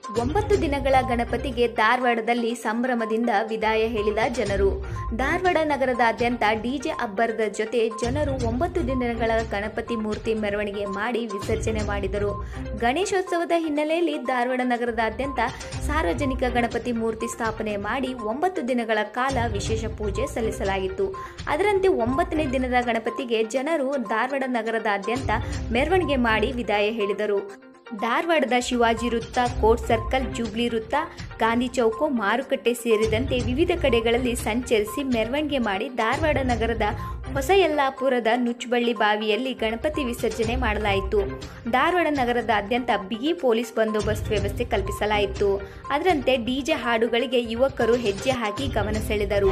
ಒಂಬತ್ತು ದಿನಗಳ ಗಣಪತಿಗೆ ಧಾರವಾಡದಲ್ಲಿ ಸಂಭ್ರಮದಿಂದ ವಿದಾಯ ಹೇಳಿದ ಜನರು ಧಾರವಾಡ ನಗರದಾದ್ಯಂತ ಡಿಜೆ ಅಬ್ಬರದ ಜೊತೆ ಜನರು ಒಂಬತ್ತು ದಿನಗಳ ಗಣಪತಿ ಮೂರ್ತಿ ಮೆರವಣಿಗೆ ಮಾಡಿ ವಿಸರ್ಜನೆ ಮಾಡಿದರು ಗಣೇಶೋತ್ಸವದ ಹಿನ್ನೆಲೆಯಲ್ಲಿ ಧಾರವಾಡ ನಗರದಾದ್ಯಂತ ಸಾರ್ವಜನಿಕ ಗಣಪತಿ ಮೂರ್ತಿ ಸ್ಥಾಪನೆ ಮಾಡಿ ಒಂಬತ್ತು ದಿನಗಳ ಕಾಲ ವಿಶೇಷ ಪೂಜೆ ಸಲ್ಲಿಸಲಾಗಿತ್ತು ಅದರಂತೆ ಒಂಬತ್ತನೇ ದಿನದ ಗಣಪತಿಗೆ ಜನರು ಧಾರವಾಡ ನಗರದಾದ್ಯಂತ ಮೆರವಣಿಗೆ ಮಾಡಿ ವಿದಾಯ ಹೇಳಿದರು ಧಾರವಾಡದ ಶಿವಾಜಿ ವೃತ್ತ ಕೋರ್ಟ್ ಸರ್ಕಲ್ ಜೂಬ್ಲಿ ವೃತ್ತ ಗಾಂಧಿ ಚೌಕ ಮಾರುಕಟ್ಟೆ ಸೇರಿದಂತೆ ವಿವಿಧ ಕಡೆಗಳಲ್ಲಿ ಸಂಚರಿಸಿ ಮೆರವಣಿಗೆ ಮಾಡಿ ಧಾರವಾಡ ನಗರದ ಹೊಸ ಯಲ್ಲಾಪುರದ ನುಚ್ಚುಬಳ್ಳಿ ಬಾವಿಯಲ್ಲಿ ಗಣಪತಿ ವಿಸರ್ಜನೆ ಮಾಡಲಾಯಿತು ಧಾರವಾಡ ನಗರದಾದ್ಯಂತ ಬಿಗಿ ಪೊಲೀಸ್ ಬಂದೋಬಸ್ತ್ ವ್ಯವಸ್ಥೆ ಕಲ್ಪಿಸಲಾಯಿತು ಅದರಂತೆ ಡಿಜೆ ಹಾಡುಗಳಿಗೆ ಯುವಕರು ಹೆಜ್ಜೆ ಹಾಕಿ ಗಮನ ಸೆಳೆದರು